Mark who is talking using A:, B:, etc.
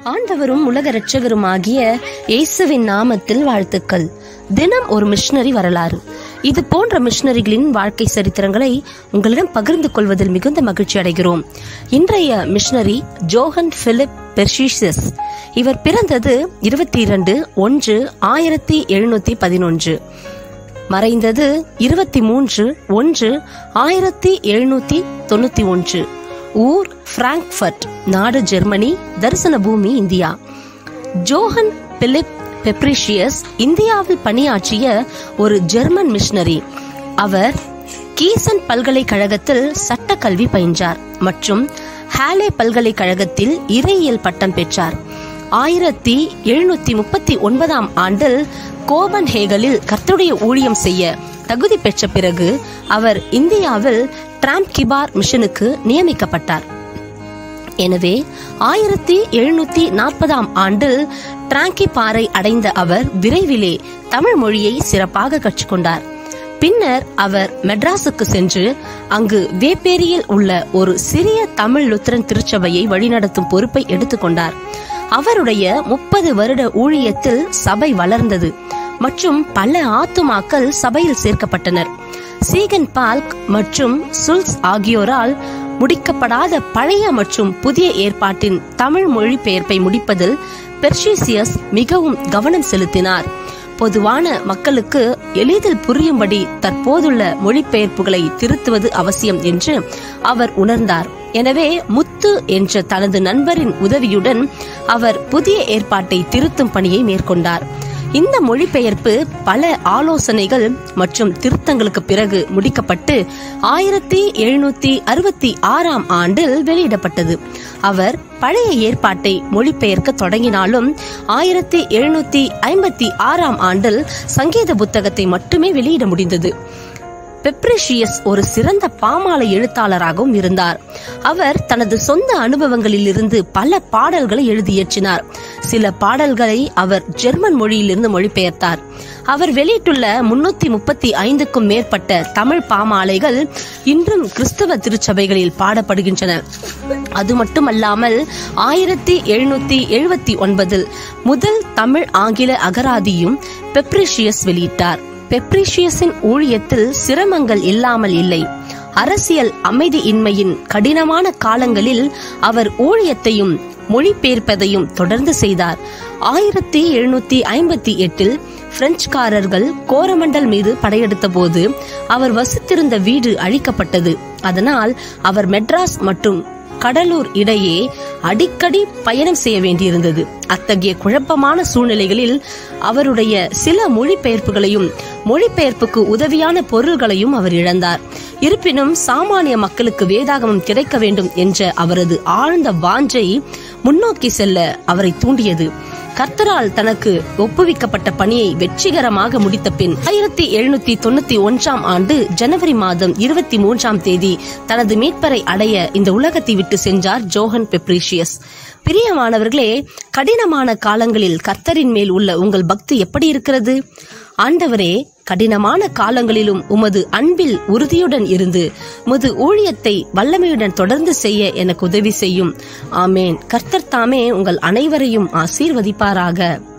A: ஆண்டவரும் உலக இரட்சகருமாகிய இயேசுவின் நாமத்தில் வாழ்த்துக்கள் தினம் ஒரு மிஷனரி வரலாறு இது போன்ற மிஷனரிகளின் வாழ்க்கை சரித்திரங்களை உங்களிடம் பகிர்ந்து கொள்வதில் மிகுந்த மகிழ்ச்சி அடைகிறோம் இன்றைய மிஷனரி ஜோஹன் பிலிப் பெர்ஷிசஸ் இவர் பிறந்தது இருபத்தி இரண்டு ஒன்று ஆயிரத்தி எழுநூத்தி பதினொன்று மறைந்தது இருபத்தி மூன்று ஒன்று ஆயிரத்தி எழுநூத்தி தொண்ணூத்தி ஒன்று ஊர் பிராங்க்ஃபர்ட் நாடு ஜெர்மனி தரிசன பூமி இந்தியா ஜோஹன் பிலிப் பெப்ரிஷியஸ் இந்தியாவில் பணியாற்றிய ஒரு ஜெர்மன் மிஷனரி அவர் கீசன் பல்கலைக்கழகத்தில் சட்ட கல்வி பயின்றார் மற்றும் ஹாலே பல்கலைக்கழகத்தில் இறையியல் பட்டம் பெற்றார் ஆயிரத்தி எழுநூத்தி முப்பத்தி ஒன்பதாம் ஆண்டில் கோபன்ஹேகலில் கர்த்தருடைய ஊழியம் செய்ய தகுதி பெற்ற பிறகு அவர் இந்தியாவில் டிராம்ப் கிபார் மிஷனுக்கு நியமிக்கப்பட்டார் எனவே ஆயிரத்தி எழுநூத்தி நாற்பதாம் ஆண்டில் டிராங்கி பாறை அடைந்த அவர் விரைவிலே தமிழ் மொழியை சிறப்பாக கற்றுக்கொண்டார் பின்னர் அவர் மெட்ராஸுக்கு சென்று அங்கு வேப்பேரியில் உள்ள ஒரு சிறிய தமிழ் லுத்திரன் திருச்சபையை வழிநடத்தும் பொறுப்பை எடுத்துக்கொண்டார் அவருடைய முப்பது வருட ஊழியத்தில் சபை வளர்ந்தது மற்றும் பல ஆத்துமாக்கள் சபையில் சேர்க்கப்பட்டனர் சீகன் பால்க் மற்றும் சுல்ஸ் ஆகியோரால் முடிக்கப்படாத பழைய மற்றும் புதிய ஏற்பாட்டின் தமிழ் மொழிபெயர்ப்பை முடிப்பதில் பெர்ஷிசியஸ் மிகவும் கவனம் செலுத்தினார் பொதுவான மக்களுக்கு எளிதில் புரியும்படி தற்போதுள்ள மொழிபெயர்ப்புகளை திருத்துவது அவசியம் என்று அவர் உணர்ந்தார் எனவே முத்து என்ற தனது நண்பரின் உதவியுடன் அவர் புதிய ஏற்பாட்டை திருத்தும் பணியை மேற்கொண்டார் இந்த மொழிபெயர்ப்பு பல ஆலோசனைகள் மற்றும் திருத்தங்களுக்கு பிறகு முடிக்கப்பட்டு ஆயிரத்தி எழுநூத்தி அறுபத்தி ஆறாம் ஆண்டில் வெளியிடப்பட்டது அவர் பழைய ஏற்பாட்டை மொழிபெயர்க்க தொடங்கினாலும் ஆயிரத்தி எழுநூத்தி ஐம்பத்தி ஆறாம் ஆண்டில் சங்கீத புத்தகத்தை மட்டுமே வெளியிட முடிந்தது பெப்ரிஷியஸ் ஒரு சிறந்த பாமாலை எழுத்தாளராகவும் இருந்தார் அவர் தனது சொந்த அனுபவங்களில் இருந்து பல பாடல்களை எழுதி இயற்றினார் சில பாடல்களை அவர் ஜெர்மன் மொழியிலிருந்து மொழிபெயர்த்தார் அவர் வெளியிட்டுள்ள முன்னூத்தி முப்பத்தி ஐந்துக்கும் மேற்பட்ட தமிழ் பாமாலைகள் இன்றும் கிறிஸ்தவ திருச்சபைகளில் பாடப்படுகின்றன அது மட்டுமல்லாமல் ஆயிரத்தி எழுநூத்தி எழுபத்தி ஒன்பதில் முதல் தமிழ் ஆங்கில அகராதியும் பெப்ரிஷியஸ் வெளியிட்டார் பெப்ரிஷியஸின் ஊழியத்தில் சிரமங்கள் இல்லாமல் இல்லை அரசியல் அமைதியின்மையின் கடினமான காலங்களில் அவர் ஊழியத்தையும் மொழிபெயர்ப்பதையும் தொடர்ந்து செய்தார் ஆயிரத்தி எழுநூத்தி ஐம்பத்தி எட்டில் பிரெஞ்சுக்காரர்கள் கோரமண்டல் மீது படையெடுத்த போது அவர் வசித்திருந்த வீடு அழிக்கப்பட்டது அதனால் அவர் மெட்ராஸ் மற்றும் கடலூர் இடையே அடிக்கடி பயணம் செய்ய வேண்டியிருந்தது அத்தகைய குழப்பமான சூழ்நிலைகளில் அவருடைய சில மொழிபெயர்ப்புகளையும் மொழிபெயர்ப்புக்கு உதவியான பொருள்களையும் அவர் இழந்தார் இருப்பினும் சாமானிய மக்களுக்கு வேதாகமம் கிடைக்க வேண்டும் என்ற அவரது ஆழ்ந்த வாஞ்சை முன்னோக்கி செல்ல அவரை தூண்டியது கர்த்தரால் தனக்கு ஒப்புவிக்கப்பட்ட பணியை வெற்றிகரமாக முடித்த பின் ஆயிரத்தி எழுநூத்தி தொண்ணூத்தி ஒன்றாம் ஆண்டு ஜனவரி மாதம் இருபத்தி மூன்றாம் தேதி தனது மீட்பரை அடைய இந்த உலகத்தை விட்டு சென்றார் ஜோஹன் பெப்ரிஷியஸ் பிரியமானவர்களே கடினமான காலங்களில் கர்த்தரின் மேல் உள்ள உங்கள் பக்தி எப்படி இருக்கிறது ஆண்டவரே கடினமான காலங்களிலும் உமது அன்பில் உறுதியுடன் இருந்து முது ஊழியத்தை வல்லமையுடன் தொடர்ந்து செய்ய எனக்கு உதவி செய்யும் ஆமேன் கர்த்தர் தாமே உங்கள் அனைவரையும் ஆசீர்வதிப்பாராக